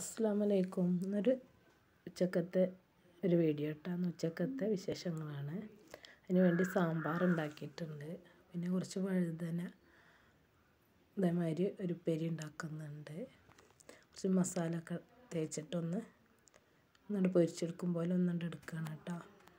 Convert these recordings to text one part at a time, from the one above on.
അസ്സാമലൈക്കും എന്നൊരു ഉച്ചക്കത്തെ ഒരു വീഡിയോ ഇട്ടാന്ന് ഉച്ചക്കത്തെ വിശേഷങ്ങളാണ് അതിന് വേണ്ടി സാമ്പാർ ഉണ്ടാക്കിയിട്ടുണ്ട് പിന്നെ കുറച്ച് വഴുതന ഇതേമാതിരി ഒരു ഉപ്പേരി ഉണ്ടാക്കുന്നുണ്ട് കുറച്ച് മസാല ഒക്കെ തേച്ചിട്ടൊന്ന് ഒന്നുകൊണ്ട് പൊരിച്ചെടുക്കും പോലെ ഒന്നുകൊണ്ട് എടുക്കുകയാണ് കേട്ടോ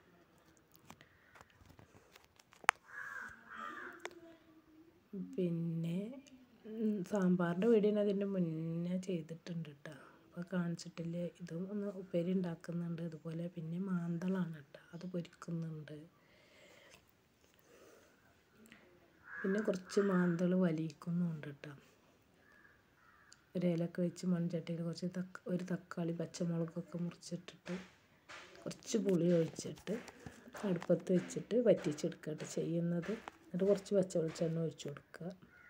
പിന്നെ സാമ്പാറിൻ്റെ വീഡിയോ അതിൻ്റെ മുന്നേ ചെയ്തിട്ടുണ്ട് കേട്ടോ അപ്പോൾ കാണിച്ചിട്ടില്ല ഇതും ഒന്ന് ഉപ്പേരി ഉണ്ടാക്കുന്നുണ്ട് അതുപോലെ പിന്നെ മാന്തളാണ് കേട്ടോ അത് പൊരിക്കുന്നുണ്ട് പിന്നെ കുറച്ച് മാന്തൾ വലിയിക്കുന്നുണ്ട് കേട്ടോ ഒരു ഇലയൊക്കെ വെച്ച് മൺചട്ടിയിൽ കുറച്ച് തക്ക ഒരു തക്കാളി പച്ചമുളകൊക്കെ മുറിച്ചിട്ടിട്ട് കുറച്ച് പുളി ഒഴിച്ചിട്ട് അടുപ്പത്ത് വെച്ചിട്ട് വറ്റിച്ചെടുക്കുകയാണ് ചെയ്യുന്നത് എന്നിട്ട് കുറച്ച് പച്ച വെളിച്ചെണ്ണ ഒഴിച്ച് കൊടുക്കുക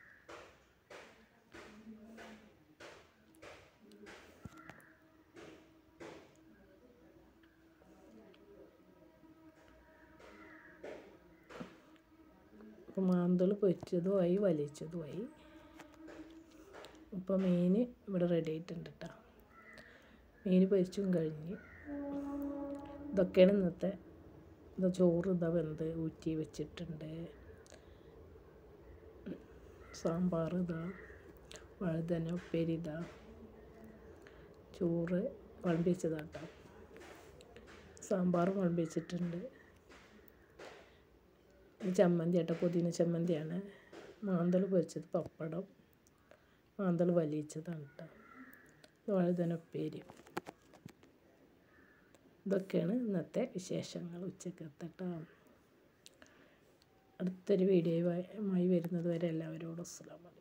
അപ്പോൾ മാന്തൾ പൊരിച്ചതുമായി വലിച്ചതുമായി ഇപ്പോൾ മീൻ ഇവിടെ റെഡി ആയിട്ടുണ്ട് കേട്ടോ മീൻ പൊരിച്ചും കഴിഞ്ഞ് ഇതൊക്കെയാണ് ഇന്നത്തെ ഇതാ ചോറ് ഇതാ വെന്ത് ഊറ്റി വെച്ചിട്ടുണ്ട് സാമ്പാർ ഇതാ വഴുതന ഉപ്പേരി ഇതാ ചോറ് വിളമ്പിച്ചതാട്ടോ സാമ്പാർ വിളമ്പിച്ചിട്ടുണ്ട് ചമ്മന്തി ആട്ടോ പുതിന ചമ്മന്തിയാണ് മാന്തൾ പൊരിച്ചത് പപ്പടം മാന്തൾ വലിയിച്ചതാണ് കേട്ടോ വഴുതന ഉപ്പേരി ഇതൊക്കെയാണ് ഇന്നത്തെ വിശേഷങ്ങൾ ഉച്ചക്കത്തെ കേട്ടോ അടുത്തൊരു വീഡിയോയുമായി വരുന്നത് വരെ എല്ലാവരോടും അസ്സലാമു